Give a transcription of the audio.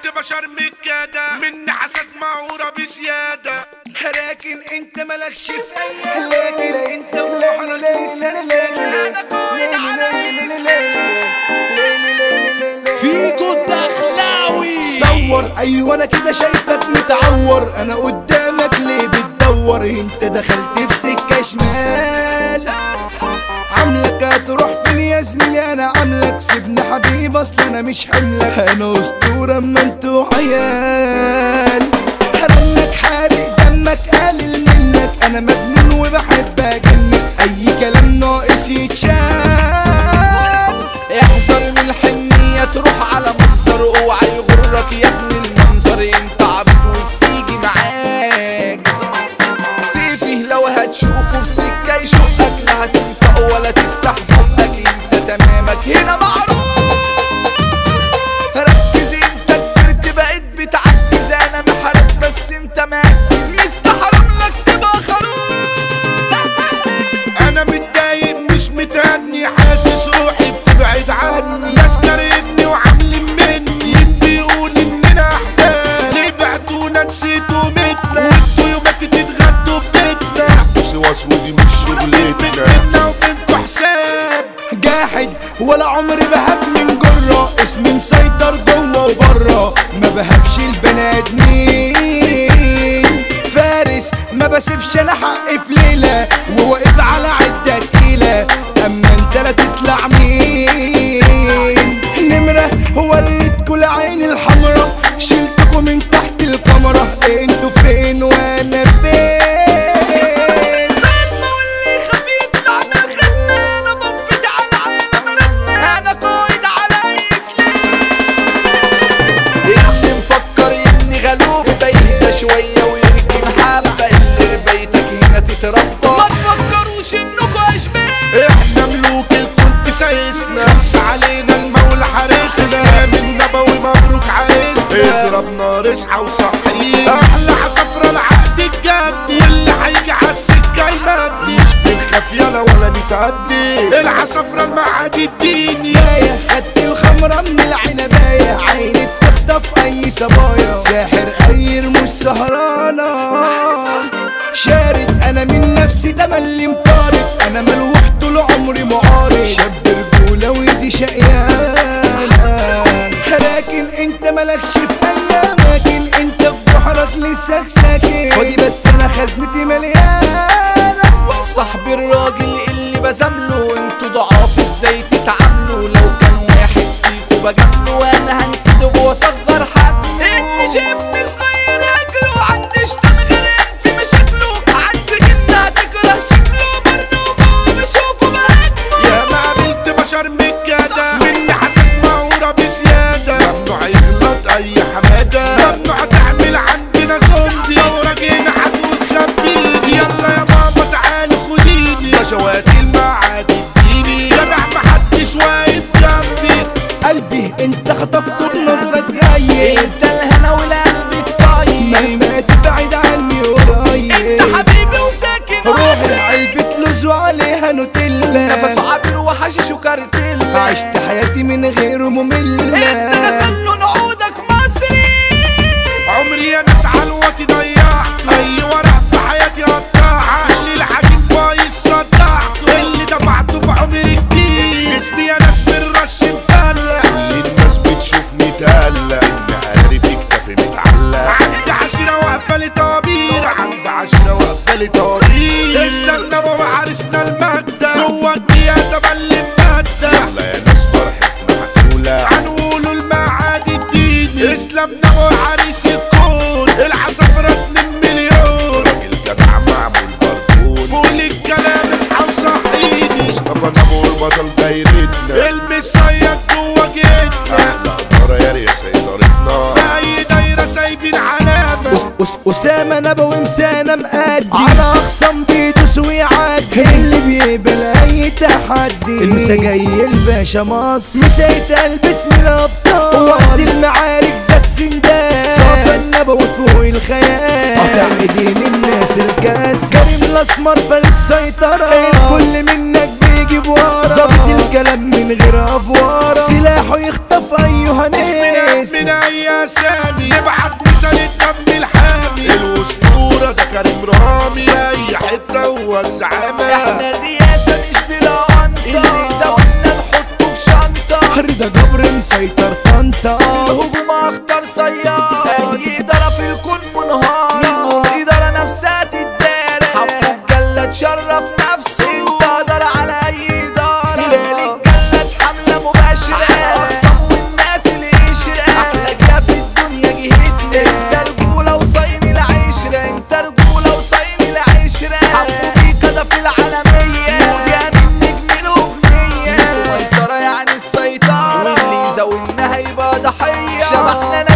بنت بشر مكادة من حسد معورة بزيادة لكن انت مالكش في اي لكن انت في بحرك لسه ساكن انا قايد على فيكو الدخلاوي صور ايوه انا كده شايفك متعور انا قدامك ليه بتدور انت دخلت في سكه شمال عاملك هتروح فين يا زميلي انا عاملك سيبني حبيب اصل انا مش حملك انا اسطوره اما انتوا عيال هرنك حارق دمك قلل منك انا مجنون وبحب اجنك اي كلام ناقص يتشال احذر من الحنية تروح على منظر اوعى يغرك يا ابن المنظر انت عبط وتيجي معاك سيفي لو هتشوفه في سكة يشقك لا هتنطق ولا تفتح بقك انت تمامك هنا معروف ركز انت كبرت بقيت بتعجز انا محارب بس انت مركز مستحرم لك تبقى خروف انا متضايق مش متهني حاسس روحي بتبعد عني ناس كارهني وعاملين مني بيقول اننا احباب ليه بعتونا نسيتوا متنا وانتوا يومك تتغدوا ببيتنا سوا ودي مش شغلتنا بينا وبينكوا حساب جاحد ولا عمري بهب من جرة اسمي مسيطر جوه وبره ما بهبش البني ادمين فارس ما بسيبش انا حقي في ليلة وواقف على عدة تقيلة اما انت لا تطلع مين نمرة وريتكوا العين الحمرا شلتكوا من تحت الكاميرا انتوا فين وانا فين صدمة واللي خفيت لعنا الخدمة أنا بفت على العالم ردنا أنا قايد على أي سلاح اللي مفكر إني غلوب ده يهدى شوية ويركن حبة اللي بيتك هنا تتربى ما تفكروش إنكوا أشباه احنا ملوك الكون سايسنا خمس علينا المولى حارسنا من نبوي مبروك عايزنا اضرب نار اصحى وصحينا احلى عصفرة العقد الجد واللي هيجي عالسكة يمديش بنخاف يلا ولا نتعدي العصفرة المعاد الديني باية خدت الخمرة من العنباية عيني بتخطف أي صبايا ساحر أي رموش سهرانة شارد أنا من نفسي ده ملي مطارد أنا ملوح طول عمري معارض شاب رجولة ويدي شقيان لكن أنت مالكش في أي أماكن أنت في بحرك لسه ساكن خدي بس أنا خزنتي مليانة صاحبي الراجل اللي بزامله انتوا ضعاف ازاي تتعاملوا لو كان واحد فيكوا بجامله وانا هنكتب واصغر حجمه اللي شافني صغير هاكله عندي شتان غيران في مشاكله عندي جنة تكره شكله برنوبه بشوفه بهاجمه يا ما قابلت بشر مكادة مني حسد معورة بزيادة ممنوع يغلط أي حمادة ممنوع تعمل عندنا زومبي ثورة جينا هتقول خبيني يلا يا بابا تعالي خديني نشواتي المعاد اديني جدع محدش واقف جنبي قلبي انت خطفته بنظرة غاية انت الهنا والقلب الطيب مهما تبعد عني قريب انت حبيبي وساكن روح وحسن العلبة تلوز وعليها نوتيلا نفس عابر وحشيش وكارتيلا عشت حياتي من غيره مملة انت غسل له نعودك مصري عمري انا اسعى الوقت ضيعته اي ورق في حياتي قطعها اللي العجيب بايظ صدعته اللي دفعته في عمري كتير اسمي يا ناس بالرش مفلح كل الناس بتشوفني تقلق ان قلبي في كتافي متعلق عندي عشرة واقفة لي طوابير عندي عشرة واقفة لي طوابير اسلمنا وعرسنا المادة جوه الدنيا تملي المادة يلا يا ناس فرحتنا هتولع هنقولوا المعاد الديني اسلامنا وعريس الكون العصفرة 2 مليون راجل جدع معمول بركون فوق الكلام اصحى وصحيني مصطفى نبو البطل دايرتنا المصيد جوه جيتنا احلى قدرة يا ريس ادارتنا في اي دايرة سايبين علامة أس أسامة نبوي مسانة مقدي على أخصام بيدوس ويعدي اللي بيقبل أي تحدي المسا جاي الباشا مصر مسا يتقال باسم الأبطال وقت المعارك بس نداس صاصة النبوي فوق الخيال قطع ايدين الناس الكاس كريم الأسمر فارس السيطرة الكل منك بيجيب ورا ظابط الكلام من غير أفوارة سلاحه يخطف أيها مش من ناس من اي اسامي نبعت مثال الدم الحامي الاسطوره ده كريم رامي اي حته هو الزعامه احنا الرئاسة مش بلا انت اللي زودنا نحطه في شنطة رضا جبر مسيطر طنطا الهجوم اخطر سيارة اي ادارة في الكون منهارة منه الادارة نفسها تتدارى حب الجلة تشرف نفسه انت قدر على اي ادارة هلال الجلة حملة مباشرة اقسم والناس اللي يشرق احلى جهة في الدنيا جهتنا انت رجولة وصين العشرة انت رجولة وصين العشرة حبوا بيك ده في العالمية يا من نجم الاغنية ميسو ميسرة يعني السيطرة واللي يزاولنا هيبقى ضحية شبحنا